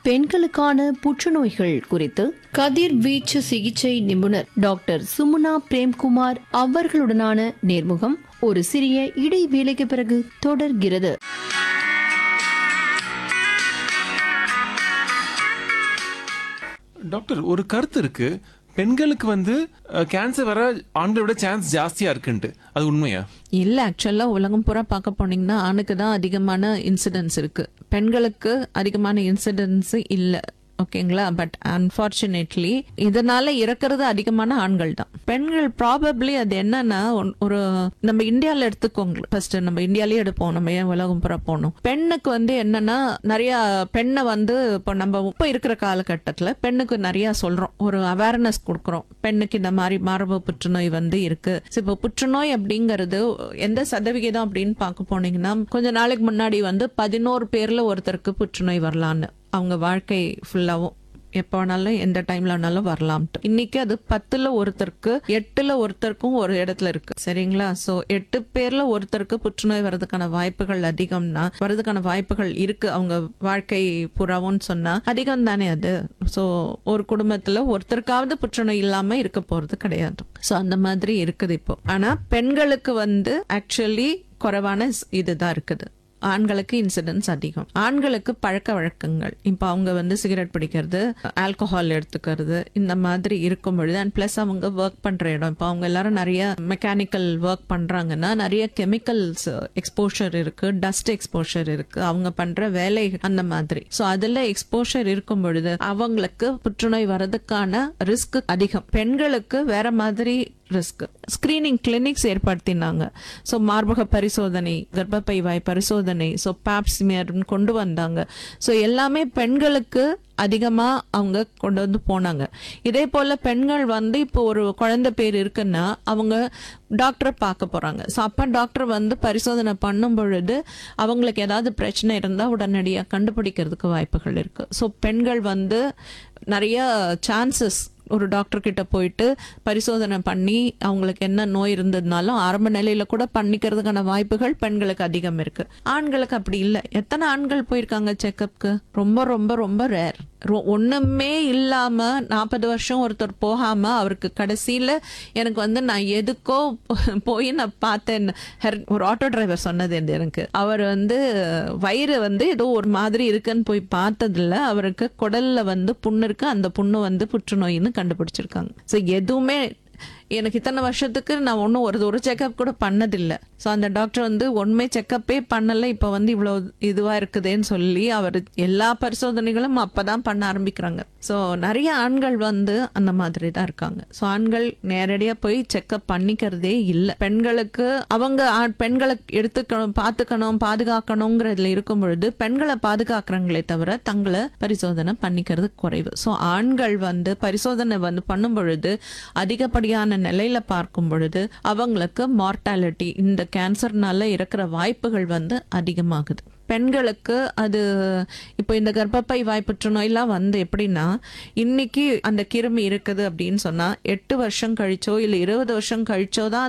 பெண்களுக்கான புற்றுநோய்கள் குறித்து கதிர்வீச்சு சிகிச்சை நிபுணர் டாக்டர் சுமுனா பிரேம்குமார் அவர்களுடனான நேர்முகம் ஒரு சிறிய இடைவேளைக்கு பிறகு தொடர்கிறது டாக்டர் ஒரு கருத்து இருக்கு பெண்களுக்கு வந்து கேன்சர் வர ஆண்களை விட சான்ஸ் ஜாஸ்தியா இருக்குன்ட்டு அது உண்மையா இல்ல ஆக்சுவலா உலகம் பூரா பார்க்க போனீங்கன்னா ஆணுக்கு தான் அதிகமான இன்சிடென்ட்ஸ் இருக்கு பெண்களுக்கு அதிகமான இன்சிடென்ட்ஸ் இல்ல ஓகேங்களா பட் அன்பார்ச்சுனேட்லி இதனால இறக்குறது அதிகமான ஆண்கள் தான் பெண்கள் ப்ராபப்ளி அது என்னன்னா ஒன்- ஒரு நம்ம இந்தியால எடுத்துக்கோங்க ஃபர்ஸ்ட் நம்ம இந்தியாலயே எடுப்போம் நம்ம ஏன் உலகம் பூரா போகணும் பெண்ணுக்கு வந்து என்னன்னா நிறைய பெண்ணை வந்து இப்போ நம்ம இப்போ இருக்கிற காலகட்டத்துல பெண்ணுக்கு நிறைய சொல்றோம் ஒரு அவேர்னஸ் கொடுக்குறோம் பெண்ணுக்கு இந்த மாதிரி மார்பு புற்றுநோய் வந்து இருக்கு So, இப்போ புற்றுநோய் அப்படிங்கிறது எந்த சதவிகிதம் அப்படின்னு பார்க்க போனீங்கன்னா கொஞ்ச நாளைக்கு முன்னாடி வந்து பதினோரு பேர்ல ஒருத்தருக்கு புற்றுநோய் வரலான்னு அவங்க வாழ்க்கை ஃபுல்லாவும் எப்போ வேணாலும் எந்த டைம்ல வேணாலும் வரலாம்ட்டு இன்னைக்கு அது பத்துல ஒருத்தருக்கு எட்டுல ஒருத்தருக்கும் ஒரு இடத்துல இருக்கு சரிங்களா சோ எட்டு பேர்ல ஒருத்தருக்கு புற்றுநோய் வர்றதுக்கான வாய்ப்புகள் அதிகம்னா வர்றதுக்கான வாய்ப்புகள் இருக்கு அவங்க வாழ்க்கை புறாவும் சொன்னா அதிகம் தானே அது சோ ஒரு குடும்பத்துல ஒருத்தருக்காவது புற்றுநோய் இல்லாம இருக்க போறது கிடையாது சோ அந்த மாதிரி இருக்குது இப்போ ஆனா பெண்களுக்கு வந்து ஆக்சுவலி குறைவான ஸ்- இதுதான் இருக்குது ஆண்களுக்கு இன்சிடென்ட்ஸ் அதிகம் ஆண்களுக்கு பழக்க வழக்கங்கள் இப்போ அவங்க வந்து சிகரெட் பிடிக்கிறது ஆல்கஹால் எடுத்துக்கிறது இந்த மாதிரி இருக்கும் பொழுது அண்ட் ப்ளஸ் அவங்க ஒர்க் பண்ற இடம் இப்போ அவங்க எல்லாரும் நிறைய மெக்கானிக்கல் ஒர்க் பண்றாங்கன்னா நிறைய கெமிக்கல்ஸ் எக்ஸ்போஷர் இருக்கு டஸ்ட் எக்ஸ்போஷர் இருக்கு அவங்க பண்ற வேலை அந்த மாதிரி ஸோ அதுல எக்ஸ்போஷர் இருக்கும் பொழுது அவங்களுக்கு புற்றுநோய் வர்றதுக்கான ரிஸ்க் அதிகம் பெண்களுக்கு வேற மாதிரி ரிஸ்க் ஸ்கிரீனிங் கிளினிக்ஸ் ஏற்படுத்தினாங்க ஸோ மார்பக பரிசோதனை கர்ப்பப்பை வாய் பரிசோதனை ஸோ பேப்ஸ்மியர்னு கொண்டு வந்தாங்க ஸோ எல்லாமே பெண்களுக்கு அதிகமா அவங்க கொண்டு வந்து போனாங்க இதே போல பெண்கள் வந்து இப்போ ஒரு குழந்தை பேர் இருக்குன்னா அவங்க டாக்டரை பார்க்க போறாங்க ஸோ அப்ப டாக்டர் வந்து பரிசோதனை பண்ணும் பொழுது அவங்களுக்கு ஏதாவது பிரச்சனை இருந்தா உடனடியாக கண்டுபிடிக்கிறதுக்கு வாய்ப்புகள் இருக்கு ஸோ பெண்கள் வந்து நிறைய சான்சஸ் ஒரு டாக்டர் கிட்ட போயிட்டு பரிசோதனை பண்ணி அவங்களுக்கு என்ன நோய் இருந்ததுனாலும் ஆரம்ப நிலையில கூட பண்ணிக்கிறதுக்கான வாய்ப்புகள் பெண்களுக்கு அதிகம் இருக்கு ஆண்களுக்கு அப்படி இல்லை எத்தனை ஆண்கள் போயிருக்காங்க செக்கப்க்கு ரொம்ப ரொம்ப ரொம்ப ரேர் ஒண்ணுமே இல்லாம நாற்பது வருஷம் ஒருத்தர் போகாம அவருக்கு கடைசியில எனக்கு வந்து நான் எதுக்கோ போய் நான் பார்த்தேன் ஹெர்- ஒரு ஆட்டோ டிரைவர் சொன்னது இது எனக்கு அவர் வந்து வயிறு வந்து ஏதோ ஒரு மாதிரி இருக்குன்னு போய் பார்த்ததுல அவருக்கு குடல்ல வந்து புண்ணு இருக்கு அந்த புண்ணு வந்து புற்றுநோயின்னு கண்டுபிடிச்சிருக்காங்க ஸோ எதுவுமே எனக்கு இத்தனை வருஷத்துக்கு நான் ஒன்றும் ஒரு ஒரு செக்கப் கூட பண்ணதில்லை ஸோ அந்த டாக்டர் வந்து ஒன்றுமே செக்கப்பே பண்ணல இப்போ வந்து இவ்வளோ இதுவாக இருக்குதேன்னு சொல்லி அவர் எல்லா பரிசோதனைகளும் அப்போ தான் பண்ண ஆரம்பிக்கிறாங்க ஸோ நிறைய ஆண்கள் வந்து அந்த மாதிரி தான் இருக்காங்க ஸோ ஆண்கள் நேரடியாக போய் செக்கப் பண்ணிக்கிறதே இல்லை பெண்களுக்கு அவங்க ஆ- பெண்களை எடுத்துக்கணும் பார்த்துக்கணும் பாதுகாக்கணுங்கிறதுல இருக்கும் பொழுது பெண்களை பாதுகாக்கிறாங்களே தவிர தங்களை பரிசோதனை பண்ணிக்கிறது குறைவு ஸோ ஆண்கள் வந்து பரிசோதனை வந்து பண்ணும் பொழுது அதிகப்படியான நிலையில பார்க்கும் பொழுது அவங்களுக்கு மார்டாலிட்டி இந்த கேன்சர்னால இறக்குற வாய்ப்புகள் வந்து அதிகமாகுது பெண்களுக்கு அது இப்போ இந்த கர்ப்பப்பை வாய் புற்றுநோயெல்லாம் வந்து எப்படின்னா இன்னைக்கு அந்த கிருமி இருக்குது அப்படின்னு சொன்னா எட்டு வருஷம் கழிச்சோ இல்லை இருபது வருஷம் கழிச்சோ தான்